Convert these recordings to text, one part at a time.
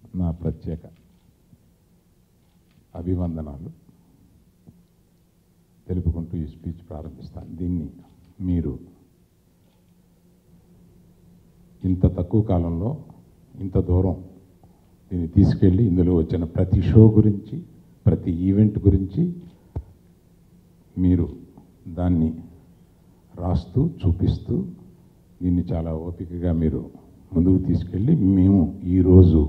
నా ప్రత్యేక అభివందనాలు తెలుపుకుంటూ ఈ స్పీచ్ ప్రారంభిస్తాను దీన్ని మీరు ఇంత తక్కువ కాలంలో ఇంత దూరం దీన్ని తీసుకెళ్ళి ఇందులో వచ్చిన ప్రతి షో గురించి ప్రతి ఈవెంట్ గురించి మీరు దాన్ని రాస్తూ చూపిస్తూ దీన్ని చాలా ఓపికగా మీరు ముందుకు తీసుకెళ్ళి మేము ఈరోజు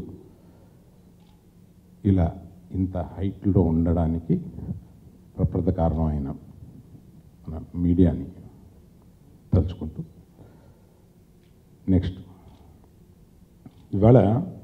ఇలా ఇంత హైట్లో ఉండడానికి ప్రప్రద కారణమైన మన మీడియాని తలుచుకుంటూ నెక్స్ట్ ఇవాళ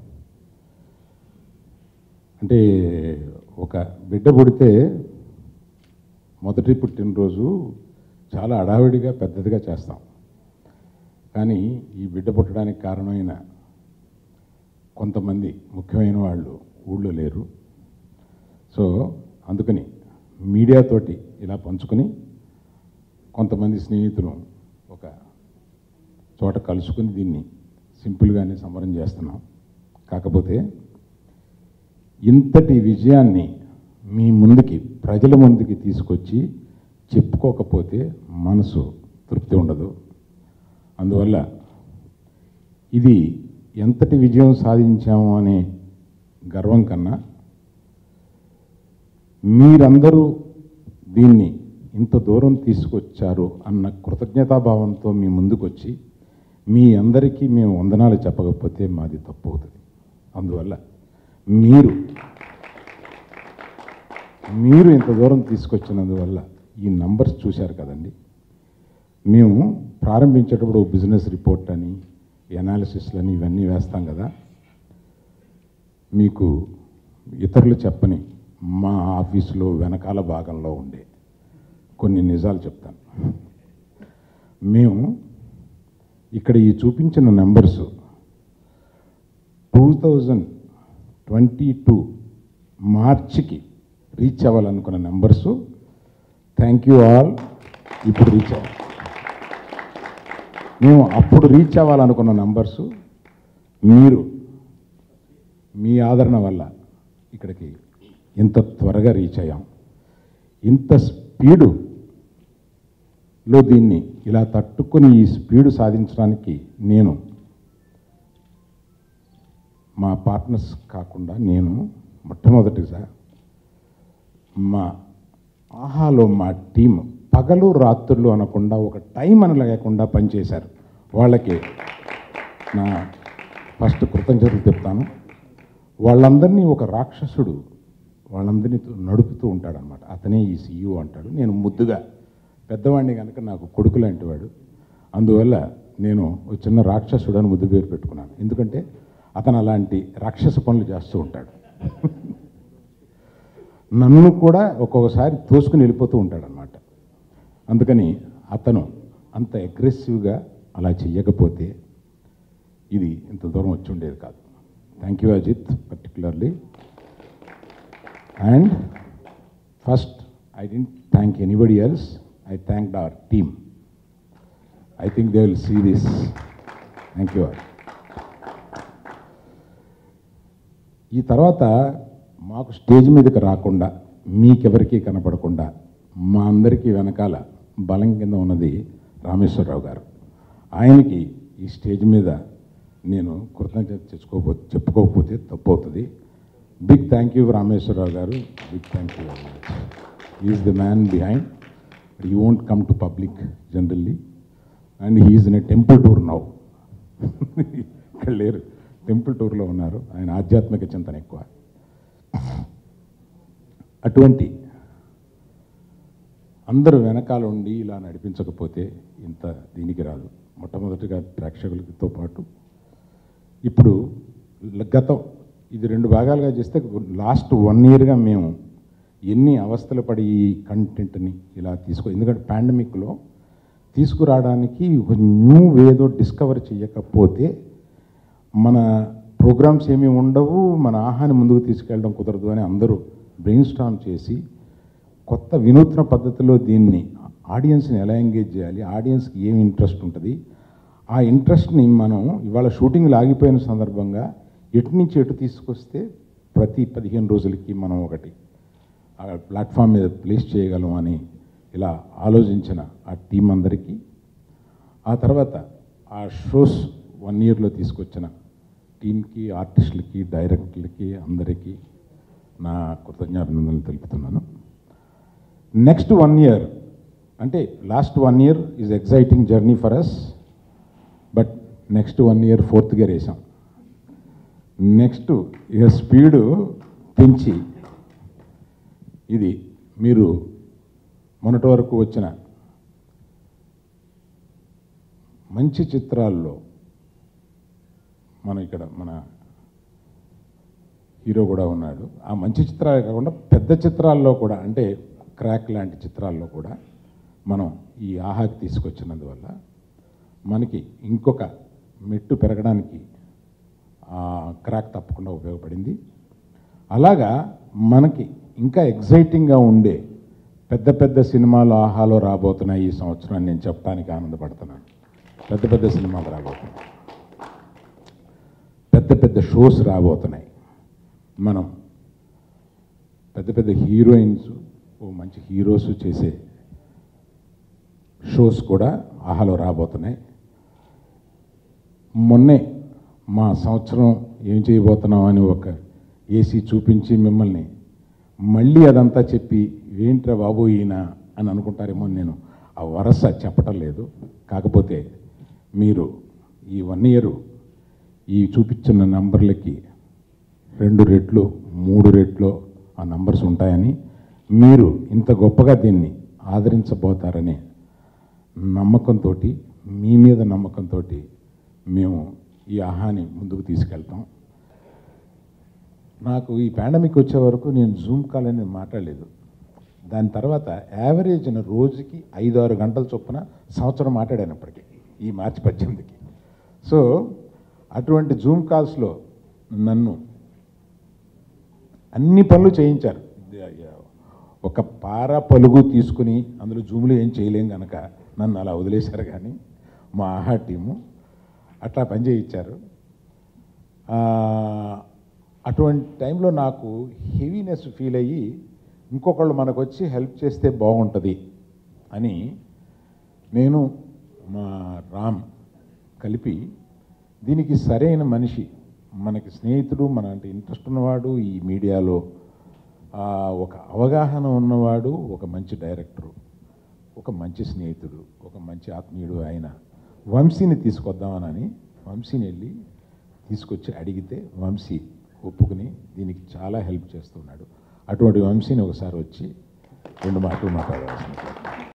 అంటే ఒక బిడ్డ పుడితే మొదటి పుట్టినరోజు చాలా అడావిడిగా పెద్దదిగా చేస్తాం కానీ ఈ బిడ్డ పుట్టడానికి కారణమైన కొంతమంది ముఖ్యమైన వాళ్ళు ఊళ్ళో లేరు సో అందుకని మీడియాతోటి ఇలా పంచుకొని కొంతమంది స్నేహితులు ఒక చోట కలుసుకుని దీన్ని సింపుల్గానే సంబరం చేస్తున్నాం కాకపోతే ఇంతటి విజయాన్ని మీ ముందుకి ప్రజల ముందుకి తీసుకొచ్చి చెప్పుకోకపోతే మనసు తృప్తి ఉండదు అందువల్ల ఇది ఎంతటి విజయం సాధించాము అనే గర్వం కన్నా మీరందరూ దీన్ని ఇంత దూరం తీసుకొచ్చారు అన్న కృతజ్ఞతాభావంతో మీ ముందుకొచ్చి మీ అందరికీ మేము వందనాలు చెప్పకపోతే మాది తప్పు అవుతుంది అందువల్ల మీరు మీరు ఇంత దూరం తీసుకొచ్చినందువల్ల ఈ నంబర్స్ చూశారు కదండి మేము ప్రారంభించేటప్పుడు బిజినెస్ రిపోర్ట్ అని ఎనాలిసిస్లని ఇవన్నీ వేస్తాం కదా మీకు ఇతరులు చెప్పని మా ఆఫీసులో వెనకాల భాగంలో ఉండే కొన్ని నిజాలు చెప్తాను మేము ఇక్కడ ఈ చూపించిన numbers two thousand twenty two మార్చికి రీచ్ అవ్వాలనుకున్న నెంబర్స్ థ్యాంక్ యూ ఆల్ ఇప్పుడు రీచ్ అవ్వాలి మేము అప్పుడు రీచ్ అవ్వాలనుకున్న నంబర్స్ మీరు మీ ఆదరణ వల్ల ఇక్కడికి ఇంత త్వరగా రీచ్ అయ్యాం ఇంత స్పీడు లో దీన్ని ఇలా తట్టుకొని ఈ స్పీడు సాధించడానికి నేను మా పార్ట్నర్స్ కాకుండా నేను మొట్టమొదటిగా మా ఆహాలో మా టీం పగలు రాత్రులు అనకుండా ఒక టైం అని లేకుండా పనిచేశారు వాళ్ళకి నా ఫస్ట్ కృతజ్ఞతలు చెప్తాను వాళ్ళందరినీ ఒక రాక్షసుడు వాళ్ళందరినీ నడుపుతూ ఉంటాడనమాట అతనే ఈ సీఈఓ అంటాడు నేను ముద్దుగా పెద్దవాడిని కనుక నాకు కొడుకు లాంటి వాడు అందువల్ల నేను ఒక చిన్న రాక్షసుడు అని ముద్దు పేరు పెట్టుకున్నాను ఎందుకంటే అతను అలాంటి రాక్షస పనులు చేస్తూ ఉంటాడు నన్ను కూడా ఒక్కొక్కసారి తోసుకుని వెళ్ళిపోతూ ఉంటాడనమాట అందుకని అతను అంత అగ్రెసివ్గా అలా చెయ్యకపోతే ఇది ఇంత దూరం వచ్చి ఉండేది కాదు thank you Ajit particularly and first I didn't thank anybody else I thank our team I think they will see this thank you all ఈ తర్వాత మాకు స్టేజ్ మీదకి రాకుండా మీకెవరికీ కనపడకుండా మా అందరికీ వెనకాల బలం కింద ఉన్నది రామేశ్వరరావు గారు ఆయనకి ఈ స్టేజ్ మీద నేను కృతజ్ఞత తెచ్చుకోపో చెప్పుకోకపోతే తప్పు అవుతుంది big thank you Rameshwararao garu big thank you very much is the man behind you won't come to public generally and he's in a temple tour now ఇక్కడ లేరు టెంపుల్ టూర్లో ఉన్నారు ఆయన ఆధ్యాత్మిక చింతన ఎక్కువ అటువంటి అందరూ వెనకాల ఉండి ఇలా నడిపించకపోతే ఇంత దీనికి రాదు మొట్టమొదటిగా ప్రేక్షకులతో పాటు ఇప్పుడు గతం ఇది రెండు భాగాలుగా చేస్తే లాస్ట్ వన్ ఇయర్గా మేము ఎన్ని అవస్థలు పడి ఈ కంటెంట్ని ఇలా తీసుకో ఎందుకంటే పాండమిక్లో తీసుకురావడానికి ఒక న్యూ వేదో డిస్కవర్ చేయకపోతే మన ప్రోగ్రామ్స్ ఏమీ ఉండవు మన ఆహాన్ని ముందుకు తీసుకెళ్ళడం కుదరదు అని అందరూ బ్రెయిన్ స్టామ్ చేసి కొత్త వినూత్న పద్ధతిలో దీన్ని ఆడియన్స్ని ఎలా ఎంగేజ్ చేయాలి ఆడియన్స్కి ఏమి ఇంట్రెస్ట్ ఉంటుంది ఆ ఇంట్రెస్ట్ని మనం ఇవాళ షూటింగ్లు ఆగిపోయిన సందర్భంగా ఎటు నుంచి ఎటు తీసుకొస్తే ప్రతి పదిహేను రోజులకి మనం ఒకటి ఆ ప్లాట్ఫామ్ మీద ప్లేస్ చేయగలం అని ఇలా ఆలోచించిన ఆ టీం అందరికీ ఆ తర్వాత ఆ షోస్ వన్ ఇయర్లో తీసుకొచ్చిన టీంకి ఆర్టిస్టులకి డైరెక్టర్లకి అందరికీ నా కృతజ్ఞాభినందనలు తెలుపుతున్నాను నెక్స్ట్ వన్ ఇయర్ అంటే last one year is exciting journey for us but next one year fourth gear వేసాం నెక్స్ట్ ఇక స్పీడు పెంచి ఇది మీరు మొన్నటి వరకు వచ్చిన మంచి చిత్రాల్లో మన ఇక్కడ మన హీరో కూడా ఉన్నాడు ఆ మంచి చిత్రాలే కాకుండా పెద్ద చిత్రాల్లో కూడా అంటే క్రాక్ లాంటి చిత్రాల్లో కూడా మనం ఈ ఆహాకి తీసుకొచ్చినందువల్ల మనకి ఇంకొక మెట్టు పెరగడానికి ఆ క్రాక్ తప్పకుండా ఉపయోగపడింది అలాగా మనకి ఇంకా ఎగ్జైటింగ్గా ఉండే పెద్ద పెద్ద సినిమాలు ఆహాలో రాబోతున్నాయి ఈ సంవత్సరం నేను చెప్పడానికి ఆనందపడుతున్నాను పెద్ద పెద్ద సినిమాలు రాబోతున్నాయి పెద్ద పెద్ద షోస్ రాబోతున్నాయి మనం పెద్ద పెద్ద హీరోయిన్స్ ఓ మంచి హీరోస్ చేసే షోస్ కూడా ఆహాలో రాబోతున్నాయి మొన్నే మా సంవత్సరం ఏం చేయబోతున్నాం అని ఒక ఏసీ చూపించి మిమ్మల్ని మళ్ళీ అదంతా చెప్పి ఏంట్రా బాబు ఈయన అని అనుకుంటారేమో అని నేను ఆ వరస చెప్పటం లేదు కాకపోతే మీరు ఈ వన్ ఇయర్ ఈ చూపించిన నంబర్లకి రెండు రెట్లు మూడు రెట్లు ఆ నంబర్స్ ఉంటాయని మీరు ఇంత గొప్పగా దీన్ని ఆదరించబోతారనే నమ్మకంతో మీ మీద నమ్మకంతో మేము ఈ ఆహాని ముందుకు తీసుకెళ్తాం నాకు ఈ పాండమిక్ వచ్చే వరకు నేను జూమ్ కాల్ అని మాట్లాడలేదు దాని తర్వాత యావరేజ్న రోజుకి ఐదు ఆరు గంటల చొప్పున సంవత్సరం మాట్లాడాను ఇప్పటికి ఈ మార్చి పద్దెనిమిదికి సో అటువంటి జూమ్ కాల్స్లో నన్ను అన్ని పనులు చేయించారు ఒక పార పలుగు తీసుకుని అందులో జూమ్లో ఏం చేయలేం కనుక నన్ను అలా వదిలేశారు కానీ మా ఆహా టీము అట్లా పని చేయించారు ఆ, అటువంటి టైంలో నాకు హెవీనెస్ ఫీల్ అయ్యి ఇంకొకళ్ళు మనకు వచ్చి హెల్ప్ చేస్తే బాగుంటుంది అని నేను మా రామ్ కలిపి దీనికి సరైన మనిషి మనకి స్నేహితుడు మన అంటే ఇంట్రెస్ట్ ఉన్నవాడు ఈ మీడియాలో ఆ, ఒక అవగాహన ఉన్నవాడు ఒక మంచి డైరెక్టరు ఒక మంచి స్నేహితుడు ఒక మంచి ఆత్మీయుడు ఆయన వంశీని తీసుకొద్దామనని వంశీని వెళ్ళి తీసుకొచ్చి అడిగితే వంశీ ఒప్పుకుని దీనికి చాలా హెల్ప్ చేస్తున్నాడు అటువంటి వంశీని ఒకసారి వచ్చి రెండు మాటలు మాట్లాడవలసింది